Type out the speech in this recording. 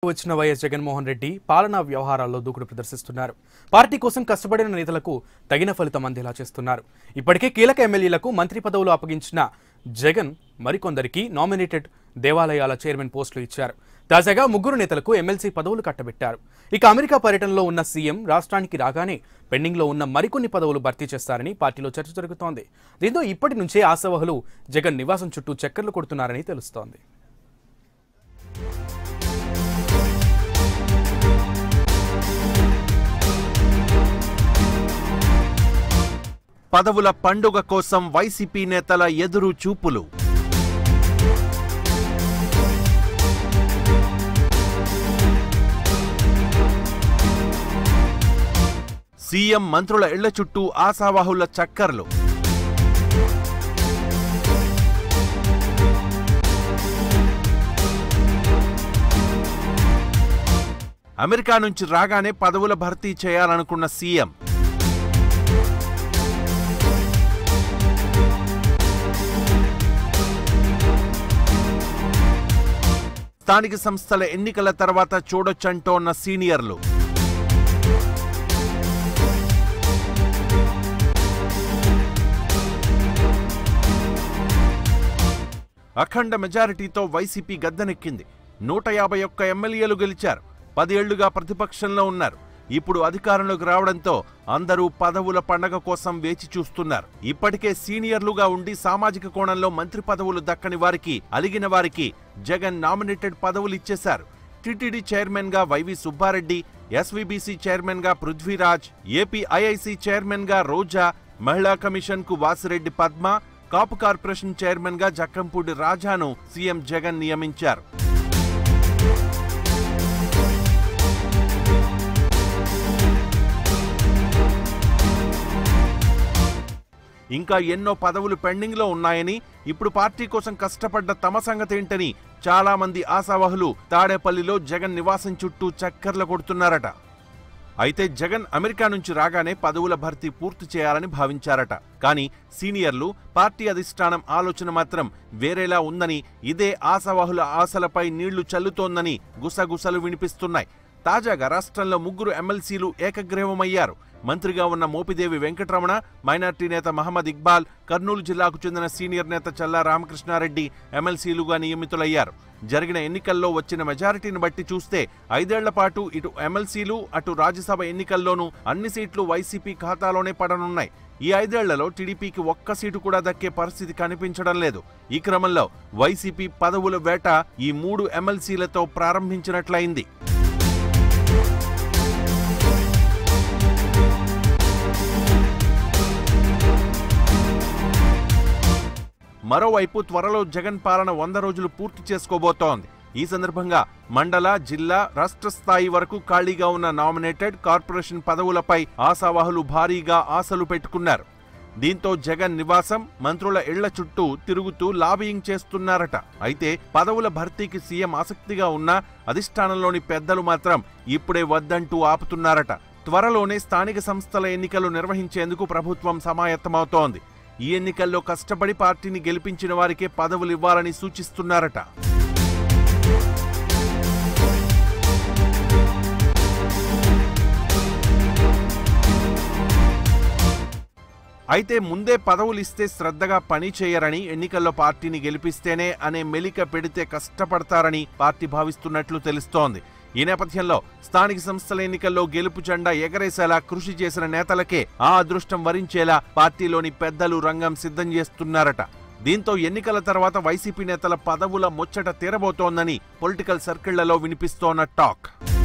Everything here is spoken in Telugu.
వచ్చిన వైఎస్ జగన్మోహన్ రెడ్డి పాలనా వ్యవహారాల్లో దూకుడు ప్రదర్శిస్తున్నారు పార్టీ కోసం కష్టపడిన నేతలకు తగిన ఫలితం అందేలా చేస్తున్నారు ఇప్పటికే కీలక ఎమ్మెల్యేలకు మంత్రి పదవులు అప్పగించిన జగన్ మరికొందరికి నామినేటెడ్ దేవాలయాల చైర్మన్ పోస్టులు ఇచ్చారు తాజాగా ముగ్గురు నేతలకు ఎమ్మెల్సీ పదవులు కట్టబెట్టారు ఇక అమెరికా పర్యటనలో ఉన్న సీఎం రాష్ట్రానికి రాగానే పెండింగ్లో ఉన్న మరికొన్ని పదవులు భర్తీ చేస్తారని పార్టీలో చర్చ జరుగుతోంది దీంతో ఇప్పటి నుంచే ఆశావహులు జగన్ నివాసం చుట్టూ చక్కర్లు కొడుతున్నారని తెలుస్తోంది పదవుల పండుగ కోసం వైసీపీ నేతల ఎదురు చూపులు సీఎం మంత్రుల ఇళ్ల చుట్టూ ఆశావాహుల చక్కర్లు అమెరికా నుంచి రాగానే పదవుల భర్తీ చేయాలనుకున్న సీఎం స్థానిక సంస్థల ఎన్నికల తర్వాత చూడొచ్చంటోన్న సీనియర్లు అఖండ మెజారిటీతో వైసీపీ గద్దెనెక్కింది నూట యాభై ఒక్క ఎమ్మెల్యేలు గెలిచారు పదేళ్లుగా ప్రతిపక్షంలో ఉన్నారు ఇప్పుడు అధికారంలోకి రావడంతో అందరూ పదవుల పండగ కోసం వేచి చూస్తున్నారు ఇప్పటికే సీనియర్లుగా ఉండి సామాజిక కోణంలో మంత్రి పదవులు దక్కని వారికి అలిగిన వారికి జగన్ నామినేటెడ్ పదవులు ఇచ్చేశారు టిటిడి చైర్మన్ గా వైవి సుబ్బారెడ్డి ఎస్వీబీసీ చైర్మన్ గా పృథ్వీరాజ్ ఏపీ ఐఐసి చైర్మన్ గా రోజా మహిళా కమిషన్ కు వాసిరెడ్డి పద్మ కాపు కార్పొరేషన్ చైర్మన్ గా జక్కంపూడి రాజాను సీఎం జగన్ నియమించారు ఇంకా ఎన్నో పదవులు పెండింగ్ లో ఉన్నాయని ఇప్పుడు పార్టీ కోసం కష్టపడ్డ తమ సంగతేంటని చాలా మంది ఆశావహులు తాడేపల్లిలో జగన్ నివాసం చుట్టూ చక్కర్లు కొడుతున్నారట అయితే జగన్ అమెరికా నుంచి రాగానే పదవుల భర్తీ పూర్తి చేయాలని భావించారట కానీ సీనియర్లు పార్టీ అధిష్టానం ఆలోచన మాత్రం వేరేలా ఉందని ఇదే ఆశావాహుల ఆశలపై నీళ్లు చల్లుతోందని గుసగుసలు వినిపిస్తున్నాయి తాజాగా రాష్ట్రంలో ముగ్గురు ఎమ్మెల్సీలు ఏకగ్రీవమయ్యారు మంత్రిగా ఉన్న మోపిదేవి వెంకటరమణ మైనార్టీ నేత మహమ్మద్ ఇక్బాల్ కర్నూలు జిల్లాకు చెందిన సీనియర్ నేత చల్లా రామకృష్ణారెడ్డి ఎమ్మెల్సీలుగా నియమితులయ్యారు జరిగిన ఎన్నికల్లో వచ్చిన మెజారిటీని బట్టి చూస్తే ఐదేళ్ల పాటు ఇటు ఎమ్మెల్సీలు అటు రాజ్యసభ ఎన్నికల్లోనూ అన్ని సీట్లు వైసీపీ ఖాతాలోనే పడనున్నాయి ఈ ఐదేళ్లలో టీడీపీకి ఒక్క సీటు కూడా దక్కే పరిస్థితి కనిపించడం లేదు ఈ క్రమంలో వైసీపీ పదవుల వేట ఈ మూడు ఎమ్మెల్సీలతో ప్రారంభించినట్లయింది మరోవైపు త్వరలో జగన్ పాలన వంద రోజులు పూర్తి చేసుకోబోతోంది ఈ సందర్భంగా మండల జిల్లా రాష్ట్ర స్థాయి వరకు ఖాళీగా ఉన్న నామినేటెడ్ కార్పొరేషన్ పదవులపై ఆశావాహులు భారీగా ఆశలు పెట్టుకున్నారు దీంతో జగన్ నివాసం మంత్రుల ఇళ్ల చుట్టూ తిరుగుతూ లాబియింగ్ చేస్తున్నారట అయితే పదవుల భర్తీకి సీఎం ఆసక్తిగా ఉన్నా అధిష్టానంలోని పెద్దలు మాత్రం ఇప్పుడే వద్దంటూ ఆపుతున్నారట త్వరలోనే స్థానిక సంస్థల ఎన్నికలు నిర్వహించేందుకు ప్రభుత్వం సమాయత్తమవుతోంది ఈ ఎన్నికల్లో కష్టపడి పార్టీని గెలిపించిన వారికే పదవులు ఇవ్వాలని సూచిస్తున్నారట అయితే ముందే పదవులు ఇస్తే శ్రద్ధగా పని చేయరని ఎన్నికల్లో పార్టీని గెలిపిస్తేనే అనే మెలిక పెడితే కష్టపడతారని పార్టీ భావిస్తున్నట్లు తెలుస్తోంది ఈ నేపథ్యంలో స్థానిక సంస్థల ఎన్నికల్లో గెలుపు జెండా ఎగరేసేలా కృషి చేసిన నేతలకే ఆ అదృష్టం వరించేలా పార్టీలోని పెద్దలు రంగం సిద్ధం చేస్తున్నారట దీంతో ఎన్నికల తర్వాత వైసీపీ నేతల పదవుల ముచ్చట తీరబోతోందని పొలిటికల్ సర్కిళ్లలో వినిపిస్తోన్న టాక్